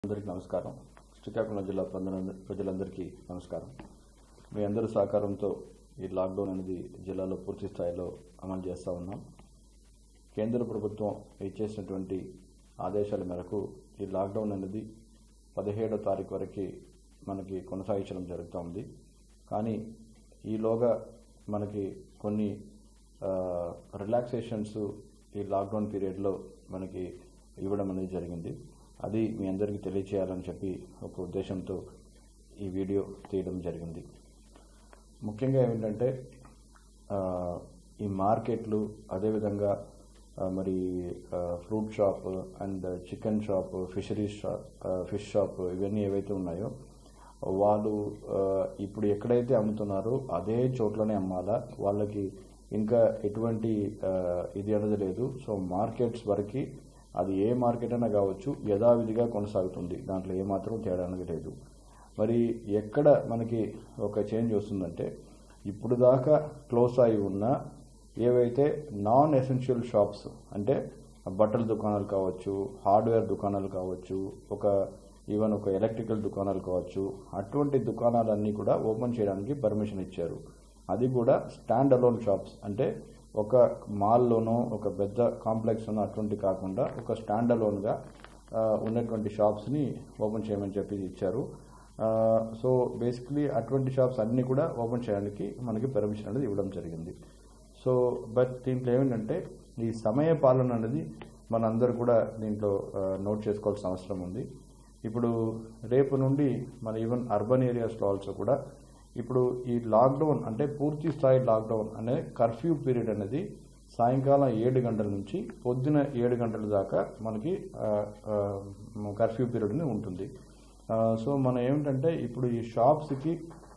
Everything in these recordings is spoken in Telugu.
అందరికీ నమస్కారం శ్రీకాకుళం జిల్లా ప్రజలంద- ప్రజలందరికీ నమస్కారం మీ అందరి సహకారంతో ఈ లాక్డౌన్ అనేది జిల్లాలో పూర్తి స్థాయిలో అమలు చేస్తూ ఉన్నాం కేంద్ర ప్రభుత్వం ఇచ్చేసినటువంటి ఆదేశాల మేరకు ఈ లాక్డౌన్ అనేది పదిహేడో తారీఖు వరకు మనకి కొనసాగించడం జరుగుతూ ఉంది కానీ ఈలోగా మనకి కొన్ని రిలాక్సేషన్స్ ఈ లాక్డౌన్ పీరియడ్లో మనకి ఇవ్వడం అనేది జరిగింది అది మీ అందరికీ తెలియచేయాలని చెప్పి ఒక ఉద్దేశంతో ఈ వీడియో తీయడం జరిగింది ముఖ్యంగా ఏమిటంటే ఆ, ఈ మార్కెట్లు అదేవిధంగా ఆ, మరి fruit shop and chicken shop fisheries shop fish shop ఇవన్నీ ఏవైతే ఉన్నాయో వాళ్ళు ఆ, ఇప్పుడు ఎక్కడైతే అమ్ముతున్నారో అదే చోట్లనే అమ్మాలా వాళ్ళకి ఇంకా ఎటువంటి ఆ, ఇది అనేది లేదు సో మార్కెట్స్ వరకు అది ఏ మార్కెట్ అయినా కావచ్చు యథావిధిగా కొనసాగుతుంది దాంట్లో ఏమాత్రం తేడా అనేది లేదు మరి ఎక్కడ మనకి ఒక చేంజ్ వస్తుందంటే ఇప్పుడు దాకా క్లోజ్ అయి ఉన్న ఏవైతే నాన్ ఎసెన్షియల్ షాప్స్ అంటే బట్టల దుకాణాలు కావచ్చు హార్డ్వేర్ దుకాణాలు కావచ్చు ఒక ఈవెన్ ఒక ఎలక్ట్రికల్ దుకాణాలు కావచ్చు అటువంటి దుకాణాలన్నీ కూడా ఓపెన్ చేయడానికి పర్మిషన్ ఇచ్చారు అది కూడా స్టాండ్ అలోన్ షాప్స్ అంటే ఒక మాల్లోనో ఒక పెద్ద కాంప్లెక్స్లోనో అటువంటి కాకుండా ఒక స్టాండ్ అలోన్గా ఉన్నటువంటి షాప్స్ని ఓపెన్ చేయమని చెప్పి ఇచ్చారు సో బేసిక్లీ అటువంటి షాప్స్ అన్నీ కూడా ఓపెన్ చేయడానికి మనకి పర్మిషన్ అనేది ఇవ్వడం జరిగింది సో బట్ దీంట్లో ఏమిటంటే ఈ సమయ పాలన అనేది మనందరూ కూడా దీంట్లో ఆ, నోట్ చేసుకోవాల్సిన అవసరం ఉంది ఇప్పుడు రేపు నుండి మన ఈవెన్ అర్బన్ ఏరియాస్లో ఆల్సో కూడా ఇప్పుడు ఈ లాక్డౌన్ అంటే పూర్తి స్థాయి లాక్డౌన్ అనే కర్ఫ్యూ పీరియడ్ అనేది సాయంకాలం ఏడు గంటల నుంచి పొద్దున ఏడు గంటల దాకా మనకి ఆ, ఆ, కర్ఫ్యూ పీరియడ్ అనేది ఉంటుంది ఆ, సో మనం ఏమిటంటే ఇప్పుడు ఈ షాప్స్కి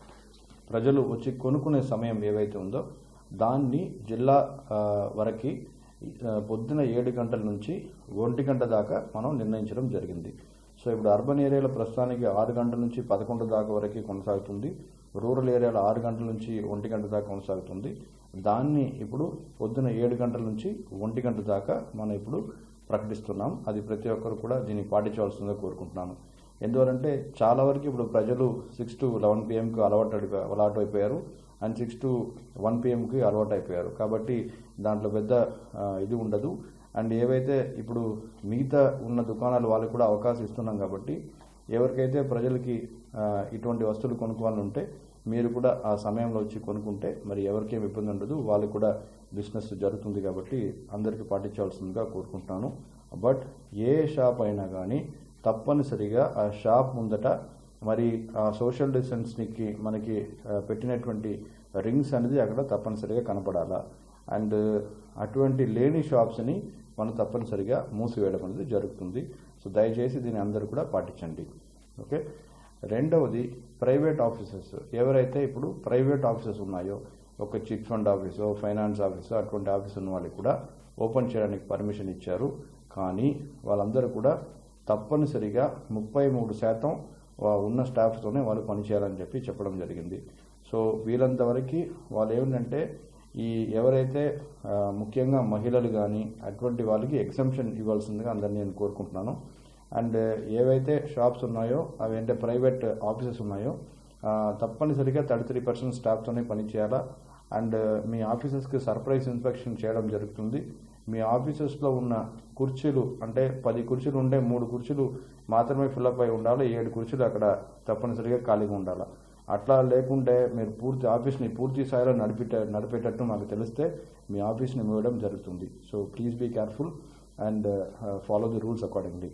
ప్రజలు వచ్చి కొనుక్కునే సమయం ఏవైతే ఉందో దాన్ని జిల్లా ఆ, వరకు ఆ, పొద్దున ఏడు గంటల నుంచి ఒంటి గంట దాకా మనం నిర్ణయించడం జరిగింది సో ఇప్పుడు అర్బన్ ఏరియాలో ప్రస్తుతానికి ఆరు గంటల నుంచి పదకొండు దాకా వరకు కొనసాగుతుంది రూరల్ ఏరియాలో ఆరు గంటల నుంచి ఒంటి గంట దాకా కొనసాగుతుంది దాన్ని ఇప్పుడు పొద్దున ఏడు గంటల నుంచి ఒంటి గంట దాకా మనం ఇప్పుడు ప్రకటిస్తున్నాం అది ప్రతి ఒక్కరు కూడా దీన్ని పాటించవలసిందిగా కోరుకుంటున్నాను ఎందువలంటే చాలా వరకు ఇప్పుడు ప్రజలు సిక్స్ టు లెవెన్ పిఎంకి అలవాటు అలవాటు అయిపోయారు అండ్ సిక్స్ టు వన్ పిఎంకి అలవాటు అయిపోయారు కాబట్టి దాంట్లో పెద్ద ఆ, ఇది ఉండదు అండ్ ఏవైతే ఇప్పుడు మిగతా ఉన్న దుకాణాలు వాళ్ళకి కూడా అవకాశం ఇస్తున్నాం కాబట్టి ఎవరికైతే ప్రజలకి ఆ, ఇటువంటి వస్తువులు కొనుక్కోవాలని ఉంటే మీరు కూడా ఆ సమయంలో వచ్చి కొనుక్కుంటే మరి ఎవరికేం ఇబ్బంది ఉండదు వాళ్ళకి కూడా బిజినెస్ జరుగుతుంది కాబట్టి అందరికీ పాటించాల్సిందిగా కోరుకుంటున్నాను బట్ ఏ షాప్ అయినా కానీ తప్పనిసరిగా ఆ షాప్ ముందట మరి ఆ సోషల్ డిస్టెన్స్కి మనకి ఆ, పెట్టినటువంటి రింగ్స్ అనేది అక్కడ తప్పనిసరిగా కనపడాలా అండ్ అటువంటి లేని షాప్స్ని మనం తప్పనిసరిగా మూసివేయడం అనేది జరుగుతుంది సో దయచేసి దీన్ని అందరూ కూడా పాటించండి ఓకే రెండవది ప్రైవేట్ ఆఫీసెస్ ఎవరైతే ఇప్పుడు ప్రైవేట్ ఆఫీసెస్ ఉన్నాయో ఒక చిట్ ఫండ్ ఆఫీసో ఫైనాన్స్ ఆఫీసో అటువంటి ఆఫీస్ ఉన్న వాళ్ళకి కూడా ఓపెన్ చేయడానికి పర్మిషన్ ఇచ్చారు కానీ వాళ్ళందరూ కూడా తప్పనిసరిగా ముప్పై మూడు శాతం వా- ఉన్న స్టాఫ్తోనే వాళ్ళు పనిచేయాలని చెప్పి చెప్పడం జరిగింది సో వీలంత వరకు వాళ్ళు ఏమిటంటే ఈ ఎవరైతే ఆ, ముఖ్యంగా మహిళలు కానీ అటువంటి వాళ్ళకి ఎగ్జంప్షన్ ఇవ్వాల్సిందిగా అందరినీ నేను కోరుకుంటున్నాను అండ్ ఏవైతే షాప్స్ ఉన్నాయో అవి అంటే ప్రైవేట్ ఆఫీసెస్ ఉన్నాయో ఆ, తప్పనిసరిగా థర్టీ త్రీ పర్సెంట్ స్టాఫ్తోనే పనిచేయాలా అండ్ మీ ఆఫీసెస్కి సర్ప్రైజ్ ఇన్స్పెక్షన్ చేయడం జరుగుతుంది మీ ఆఫీసెస్లో ఉన్న కుర్చీలు అంటే పది కుర్చీలు ఉంటే మూడు కుర్చీలు మాత్రమే ఫిల్అప్ అయి ఉండాలి ఏడు కుర్చీలు అక్కడ తప్పనిసరిగా ఖాళీగా ఉండాలి అట్లా లేకుంటే మీరు పూర్తి ఆఫీస్ని పూర్తి స్థాయిలో నడిపేట నడిపేటట్టు మాకు తెలిస్తే మీ ఆఫీస్ని ఇవ్వడం జరుగుతుంది so please be careful and follow the rules accordingly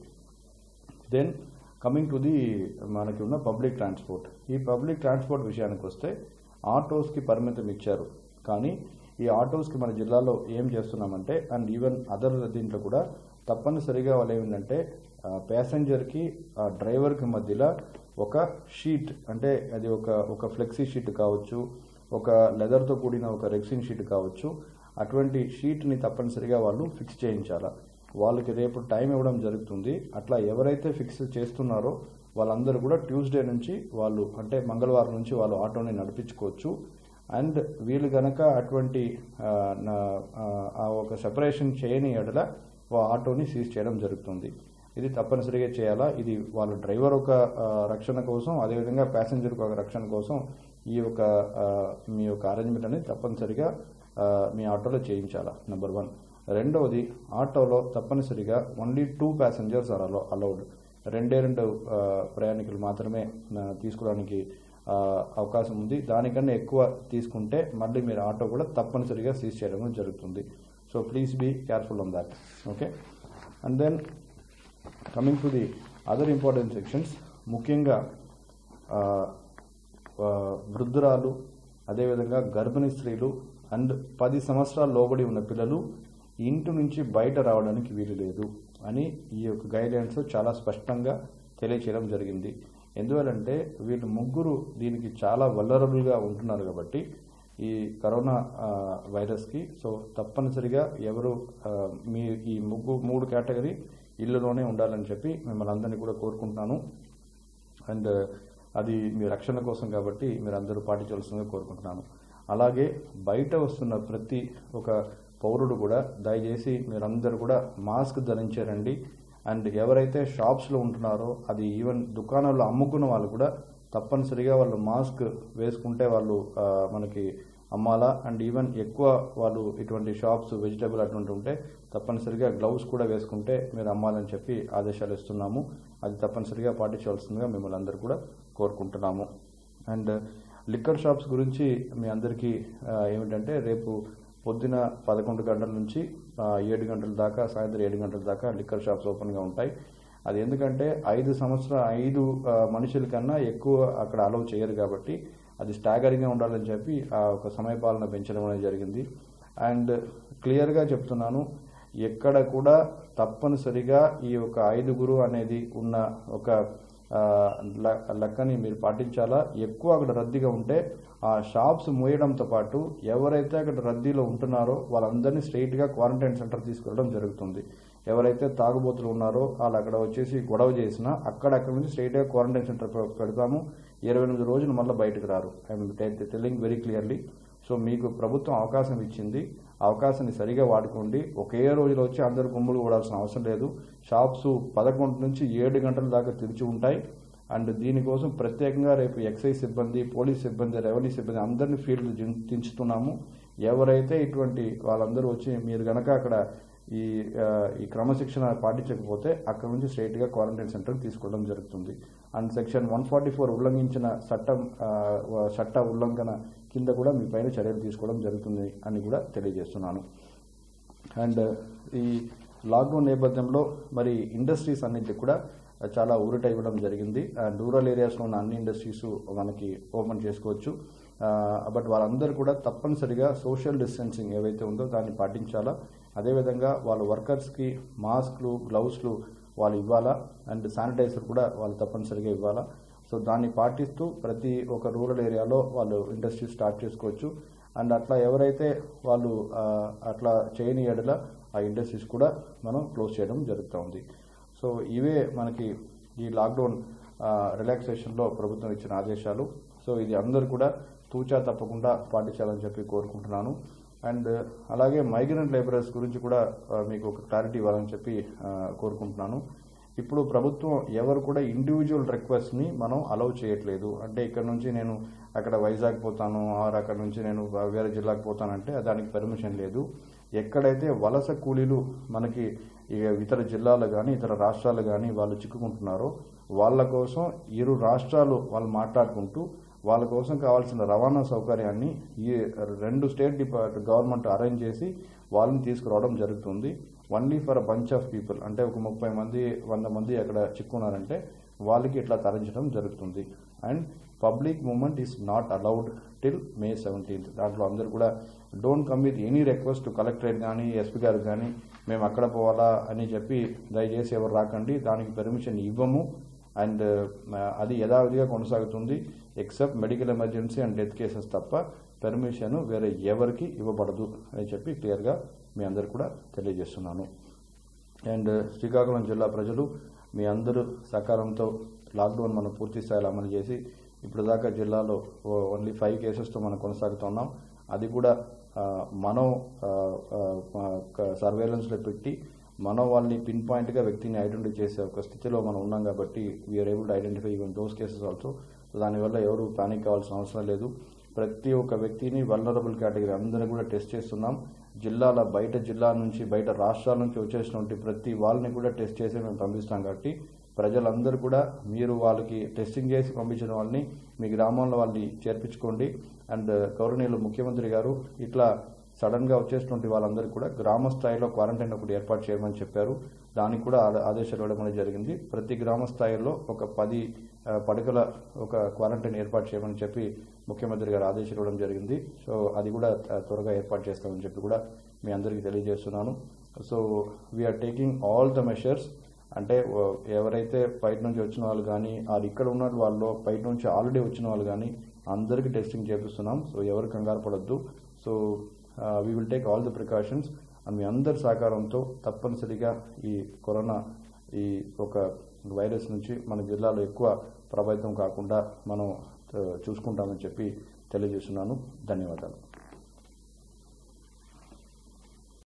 then coming to the మనకి ఉన్న పబ్లిక్ ట్రాన్స్పోర్ట్ ఈ పబ్లిక్ ట్రాన్స్పోర్ట్ విషయానికి వస్తే ఆటోస్కి పరిమితం ఇచ్చారు కానీ ఈ ఆటోస్కి మన జిల్లాలో ఏం చేస్తున్నామంటే అండ్ ఈవెన్ అదర్ దీంట్లో కూడా తప్పనిసరిగా వాళ్ళు ఏమిటంటే ప్యాసింజర్కి డ్రైవర్కి మధ్యలో ఒక షీట్ అంటే అది ఒక ఒక ఫ్లెక్సీ షీట్ కావచ్చు ఒక లెదర్తో కూడిన ఒక రెక్సిన్ షీట్ కావచ్చు అటువంటి షీట్ని తప్పనిసరిగా వాళ్ళు ఫిక్స్ చేయించాలా వాళ్ళకి రేపు టైం ఇవ్వడం జరుగుతుంది అట్లా ఎవరైతే ఫిక్స్ చేస్తున్నారో వాళ్ళందరూ కూడా ట్యూస్డే నుంచి వాళ్ళు అంటే మంగళవారం నుంచి వాళ్ళు ఆటోని నడిపించుకోవచ్చు అండ్ వీళ్ళు గనక అటువంటి ఆ, నా- ఆ, ఆ ఒక సెపరేషన్ చేయని ఎడల ఆ ఆటోని సీజ్ చేయడం జరుగుతుంది ఇది తప్పనిసరిగా చేయాలా ఇది వాళ్ళ డ్రైవర్ ఒక ఆ, రక్షణ కోసం అదేవిధంగా ప్యాసింజర్ ఒక రక్షణ కోసం ఈ యొక్క ఆ, మీ యొక్క అరేంజ్మెంట్ అనేది తప్పనిసరిగా ఆ, మీ ఆటోలో చేయించాలా నెంబర్ వన్ రెండవది ఆటోలో తప్పనిసరిగా only two passengers are allow allowed రెండే రెండు ఆ, ప్రయాణికులు మాత్రమే ఆ, తీసుకోవడానికి ఆ, అవకాశం ఉంది దానికన్నా ఎక్కువ తీసుకుంటే మళ్ళీ మీరు ఆటో కూడా తప్పనిసరిగా సీజ్ చేయడం జరుగుతుంది so please be careful on that okay and then coming to the other important sections ముఖ్యంగా ఆ, ఆ, వృద్ధురాలు అదేవిధంగా గర్భిణీ స్త్రీలు అండ్ పది సంవత్సరాల లోబడి ఉన్న పిల్లలు ఇంటి నుంచి బయట రావడానికి వీలు లేదు అని ఈ యొక్క గైడ్లైన్స్ చాలా స్పష్టంగా తెలియచేయడం జరిగింది ఎందువలంటే వీళ్ళు ముగ్గురు దీనికి చాలా వల్లరబుల్గా ఉంటున్నారు కాబట్టి ఈ కరోనా ఆ, వైరస్కి సో తప్పనిసరిగా ఎవరు ఆ, మీ ఈ ముగ్గు మూడు కేటగిరీ ఇల్లులోనే ఉండాలని చెప్పి మిమ్మల్ని అందరినీ కూడా కోరుకుంటున్నాను అండ్ అది మీ రక్షణ కోసం కాబట్టి మీరు అందరూ పాటించవలసిందిగా కోరుకుంటున్నాను అలాగే బయట వస్తున్న ప్రతి ఒక పౌరుడు కూడా దయచేసి మీరందరూ కూడా మాస్క్ ధరించారండి అండ్ ఎవరైతే షాప్స్లో ఉంటున్నారో అది ఈవెన్ దుకాణాల్లో అమ్ముకున్న వాళ్ళు కూడా తప్పనిసరిగా వాళ్ళు మాస్క్ వేసుకుంటే వాళ్ళు ఆ, మనకి అమ్మాలా అండ్ ఈవెన్ ఎక్కువ వాళ్ళు ఇటువంటి షాప్స్ వెజిటేబుల్ అటువంటి ఉంటే తప్పనిసరిగా గ్లౌస్ కూడా వేసుకుంటే మీరు అమ్మాలని చెప్పి ఆదేశాలు ఇస్తున్నాము అది తప్పనిసరిగా పాటించవలసిందిగా మిమ్మల్ని అందరూ కూడా కోరుకుంటున్నాము అండ్ లిక్కర్ షాప్స్ గురించి మీ అందరికీ ఆ, ఏమిటంటే రేపు పొద్దున పదకొండు గంటల నుంచి ఆ, ఏడు గంటల దాకా సాయంత్రం ఏడు గంటల దాకా లిక్కర్ షాప్స్ ఓపెన్గా ఉంటాయి అది ఎందుకంటే ఐదు సంవత్సరం ఐదు ఆ, మనుషుల కన్నా ఎక్కువ అక్కడ అలౌ చేయరు కాబట్టి అది స్టాగరింగ్గా ఉండాలని చెప్పి ఆ ఒక సమయపాలన పెంచడం అనేది జరిగింది అండ్ క్లియర్గా చెప్తున్నాను ఎక్కడ కూడా తప్పనిసరిగా ఈ యొక్క ఐదుగురు అనేది ఉన్న ఒక ఆ, ల- లెక్కని మీరు పాటించాలా ఎక్కువ అక్కడ రద్దీగా ఉంటే ఆ షాప్స్ మూయడంతో పాటు ఎవరైతే అక్కడ రద్దీలో ఉంటున్నారో వాళ్ళందరినీ స్ట్రైట్గా క్వారంటైన్ సెంటర్ తీసుకెళ్ళడం జరుగుతుంది ఎవరైతే తాగుబోతులు ఉన్నారో వాళ్ళు అక్కడ వచ్చేసి గొడవ చేసినా అక్కడ అక్కడ నుంచి స్ట్రైట్గా క్వారంటైన్ సెంటర్ పె- పెడతాము ఇరవై ఎనిమిది రోజులు మళ్ళీ బయటకు రారు I'm telling very clearly so మీకు ప్రభుత్వం అవకాశం ఇచ్చింది ఆ అవకాశాన్ని సరిగా వాడుకోండి ఒకే రోజులో వచ్చి అందరు గుమ్ములు కూడాల్సిన అవసరం లేదు షాప్స్ పదకొండు నుంచి ఏడు గంటల దాకా తెరిచి ఉంటాయి అండ్ దీనికోసం ప్రత్యేకంగా రేపు ఎక్సైజ్ సిబ్బంది పోలీస్ సిబ్బంది రెవెన్యూ సిబ్బంది అందరినీ ఫీల్డ్ దించుతున్నాము ఎవరైతే ఇటువంటి వాళ్ళందరూ వచ్చి మీరు గనక అక్కడ ఈ ఆ, ఈ క్రమశిక్షణ పాటించకపోతే అక్కడ నుంచి స్ట్రైట్గా క్వారంటైన్ సెంటర్కి తీసుకోవడం జరుగుతుంది and section one forty four ఉల్లంఘించిన చట్టం ఆ, వ- చట్ట ఉల్లంఘన కింద కూడా మీ పైన చర్యలు తీసుకోవడం జరుగుతుంది అని కూడా తెలియజేస్తున్నాను అండ్ ఈ లాక్డౌన్ నేపథ్యంలో మరి ఇండస్ట్రీస్ అన్నింటికి కూడా చాలా ఊరట ఇవ్వడం జరిగింది అండ్ రూరల్ ఏరియాస్లో ఉన్న అన్ని ఇండస్ట్రీస్ మనకి ఓపెన్ చేసుకోవచ్చు బట్ వాళ్ళందరూ కూడా తప్పనిసరిగా సోషల్ డిస్టెన్సింగ్ ఏవైతే ఉందో దాన్ని పాటించాలా అదేవిధంగా వాళ్ళ వర్కర్స్కి మాస్క్లు గ్లౌస్లు వాళ్ళు ఇవ్వాలా అండ్ శానిటైజర్ కూడా వాళ్ళు తప్పనిసరిగా ఇవ్వాలా సో దాన్ని పాటిస్తూ ప్రతి ఒక్క రూరల్ ఏరియాలో వాళ్ళు ఇండస్ట్రీ స్టార్ట్ చేసుకోవచ్చు అండ్ అట్లా ఎవరైతే వాళ్ళు ఆ, అట్లా చేయని ఎడల ఆ ఇండస్ట్రీస్ కూడా మనం క్లోజ్ చేయడం జరుగుతూ ఉంది సో ఇవే మనకి ఈ లాక్డౌన్ రిలాక్సేషన్లో ప్రభుత్వం ఇచ్చిన ఆదేశాలు సో ఇది అందరూ కూడా తూచా తప్పకుండా పాటించాలని చెప్పి కోరుకుంటున్నాను అండ్ అలాగే మైగ్రెంట్ లేబరర్స్ గురించి కూడా ఆ, మీకు ఒక క్లారిటీ ఇవ్వాలని చెప్పి ఆ, కోరుకుంటున్నాను ఇప్పుడు ప్రభుత్వం ఎవరు కూడా ఇండివిజువల్ రిక్వెస్ట్ని మనం అలౌ చేయట్లేదు అంటే ఇక్కడ నుంచి నేను అక్కడ వైజాగ్ పోతాను ఆర్ అక్కడ నుంచి నేను వేరే జిల్లాకు పోతానంటే దానికి పర్మిషన్ లేదు ఎక్కడైతే వలస కూలీలు మనకి ఇక ఇతర జిల్లాలు కానీ ఇతర రాష్ట్రాలు కానీ వాళ్ళు చిక్కుకుంటున్నారో వాళ్ళ కోసం ఇరు రాష్ట్రాలు వాళ్ళు మాట్లాడుకుంటూ వాళ్ళ కోసం కావాల్సిన రవాణా సౌకర్యాన్ని ఈ రెండు స్టేట్ డిపార్ట్ గవర్నమెంట్ అరేంజ్ చేసి వాళ్ళని తీసుకురావడం జరుగుతుంది only for bunch of people అంటే ఒక ముప్పై మంది వంద మంది అక్కడ చిక్కున్నారంటే వాళ్ళకి ఇట్లా తరలించడం జరుగుతుంది and public movement is not allowed till May seventeenth దాంట్లో అందరూ కూడా don't come with any request collectorate కానీ ఎస్పీ గారు కానీ మేము అక్కడ పోవాలా అని చెప్పి దయచేసి ఎవరు రాకండి దానికి పర్మిషన్ ఇవ్వము అండ్ అది యథావిధిగా కొనసాగుతుంది except medical emergency and death cases తప్ప పర్మిషన్ వేరే ఎవరికి ఇవ్వబడదు అని చెప్పి క్లియర్గా మీ అందరు కూడా తెలియజేస్తున్నాను అండ్ శ్రీకాకుళం జిల్లా ప్రజలు మీ అందరూ సహకారంతో లాక్డౌన్ మనం పూర్తి స్థాయిలో అమలు చేసి ఇప్పుడు దాకా జిల్లాలో ఓన్లీ ఫైవ్ కేసెస్తో మనం కొనసాగుతున్నాం అది కూడా ఆ, మనం సర్వేలెన్స్లో పెట్టి మనం వాళ్ళని పిన్ పాయింట్గా వ్యక్తిని ఐడెంటిఫై చేసే ఒక స్థితిలో మనం ఉన్నాం కాబట్టి we're able to identify even those cases also so దానివల్ల ఎవరు పానిక్ కావాల్సిన అవసరం లేదు ప్రతి ఒక్క వ్యక్తిని వల్నరబుల్ కేటగిరీ అందరినీ కూడా టెస్ట్ చేస్తున్నాం జిల్లాల బయట జిల్లా నుంచి బయట రాష్ట్రాల నుంచి వచ్చేసినటువంటి ప్రతి వాళ్ళని కూడా టెస్ట్ చేసి మేము పంపిస్తాం కాబట్టి ప్రజలందరూ కూడా మీరు వాళ్ళకి టెస్టింగ్ చేసి పంపించిన వాళ్ళని మీ గ్రామంలో వాళ్ళని చేర్పించుకోండి అండ్ గౌరవనీయులు ముఖ్యమంత్రి గారు ఇట్లా సడన్ గా వచ్చేసినటువంటి వాళ్ళందరూ కూడా గ్రామ స్థాయిలో క్వారంటైన్ ఒకటి ఏర్పాటు చేయమని చెప్పారు దానికి కూడా ఆద- ఆదేశాలు ఇవ్వడం అనేది జరిగింది ప్రతి గ్రామ స్థాయిలో ఒక పది ఆ, పడకల ఒక క్వారంటైన్ ఏర్పాటు చేయమని చెప్పి ముఖ్యమంత్రి గారు ఆదేశాలు ఇవ్వడం జరిగింది సో అది కూడా ఆ, త్వరగా ఏర్పాటు చేస్తామని చెప్పి కూడా మీ అందరికీ తెలియజేస్తున్నాను so we're taking all the measures అంటే ఓ, ఎవరైతే బయట నుంచి వచ్చిన వాళ్ళు కానీ అది ఇక్కడ ఉన్న వాళ్ళు బయట నుంచి ఆల్రెడీ వచ్చిన వాళ్ళు కానీ అందరికీ టెస్టింగ్ చేపిస్తున్నాం సో ఎవరు కంగారు పడొద్దు so we will take all the precautions and మీ అందరి సహకారంతో తప్పనిసరిగా ఈ కరోనా ఈ ఒక వైరస్ నుంచి మన జిల్లాలో ఎక్కువ ప్రభావితం కాకుండా మనం ఆ, చూసుకుంటామని చెప్పి తెలియజేస్తున్నాను ధన్యవాదాలు